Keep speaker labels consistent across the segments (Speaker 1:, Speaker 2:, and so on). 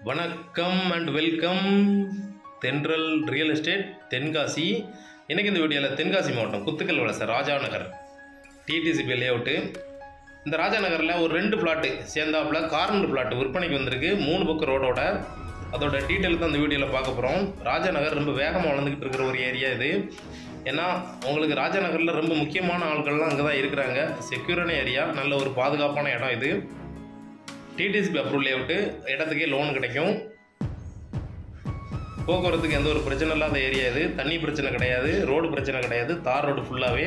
Speaker 1: வணக்கம் and welcome Thendral real estate Tenkasi எனக்கு இந்த வீடியோவில் தென்காசி மாவட்டம் குத்துக்கல் வளச ராஜா நகர் டிடிசிபி லேஅவுட்டு இந்த ராஜா நகரில் ஒரு ரெண்டு பிளாட்டு சேர்ந்தாப்புல கார்னர் பிளாட்டு விற்பனைக்கு வந்திருக்கு மூணு பக்கம் ரோடோட அதோட டீட்டெயில் தான் இந்த வீடியோவில் பார்க்க போகிறோம் ராஜா நகர் ரொம்ப வேகமாக வளர்ந்துக்கிட்டு இருக்கிற ஒரு ஏரியா இது ஏன்னா உங்களுக்கு ராஜா நகரில் ரொம்ப முக்கியமான ஆட்கள்லாம் அங்கே தான் இருக்கிறாங்க செக்யூரான ஏரியா நல்ல ஒரு பாதுகாப்பான இடம் இது டிடிசிபி அப்ரூவல் லேஅவுட்டு இடத்துக்கே லோன் கிடைக்கும் போக்குவரத்துக்கு எந்த ஒரு பிரச்சனை இல்லாத ஏரியா இது தண்ணி பிரச்சனை கிடையாது ரோடு பிரச்சனை கிடையாது தார் ரோடு ஃபுல்லாகவே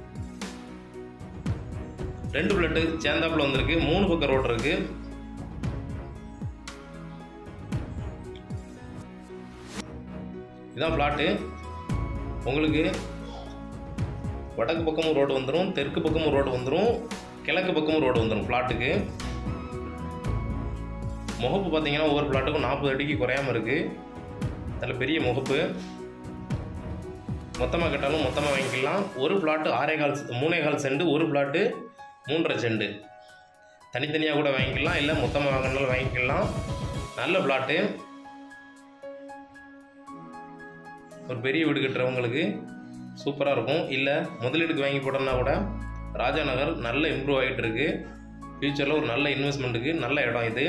Speaker 1: ரெண்டு பிளட்டு சேந்தாப்புல வந்திருக்கு மூணு பக்கம் ரோடு இருக்கு இதான் பிளாட்டு உங்களுக்கு வடக்கு பக்கமும் ரோடு வந்துடும் தெற்கு பக்கமும் ரோடு வந்துடும் கிழக்கு பக்கமும் ரோடு வந்துடும் பிளாட்டுக்கு முகப்பு பார்த்தீங்கன்னா ஒவ்வொரு பிளாட்டுக்கும் நாற்பது அடிக்கு குறையாம இருக்குது நல்ல பெரிய முகப்பு மொத்தமாக கேட்டாலும் மொத்தமாக வாங்கிக்கலாம் ஒரு பிளாட்டு ஆறே கால் மூணே கால் செண்டு ஒரு பிளாட்டு மூன்றரை செண்டு தனித்தனியாக கூட வாங்கிக்கலாம் இல்லை மொத்தமாக வாங்கினாலும் வாங்கிக்கலாம் நல்ல பிளாட்டு ஒரு பெரிய வீடு கட்டுறவங்களுக்கு சூப்பராக இருக்கும் இல்லை முதலீடுக்கு வாங்கி போட்டோம்னா கூட ராஜா நகர் நல்ல இம்ப்ரூவ் ஆகிட்டு இருக்கு ஃப்யூச்சரில் ஒரு நல்ல இன்வெஸ்ட்மெண்ட்டுக்கு நல்ல இடம் இது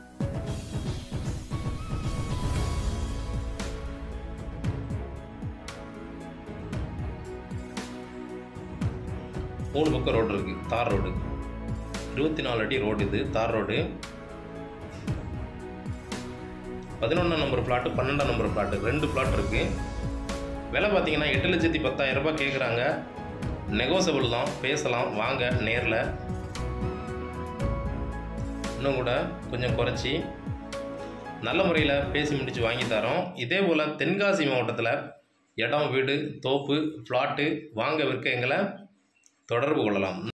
Speaker 1: மூணு பக்கம் ரோடு இருக்குது தார் ரோடு இருபத்தி நாலு அடி ரோடு இது தார் ரோடு பதினொன்றாம் நம்பர் பிளாட்டு பன்னெண்டாம் நம்பர் பிளாட்டு ரெண்டு பிளாட் இருக்குது விலை பார்த்தீங்கன்னா எட்டு லட்சத்தி பத்தாயிரம் ரூபாய் கேட்குறாங்க நெகோசபிள் தான் பேசலாம் வாங்க நேரில் இன்னும் கூட கொஞ்சம் குறைச்சி நல்ல முறையில் பேசி முடித்து வாங்கி தரோம் இதே போல் தென்காசி மாவட்டத்தில் இடம் வீடு தோப்பு ஃப்ளாட்டு வாங்க விற்க எங்களை தொடர்பு கொள்ளலாம்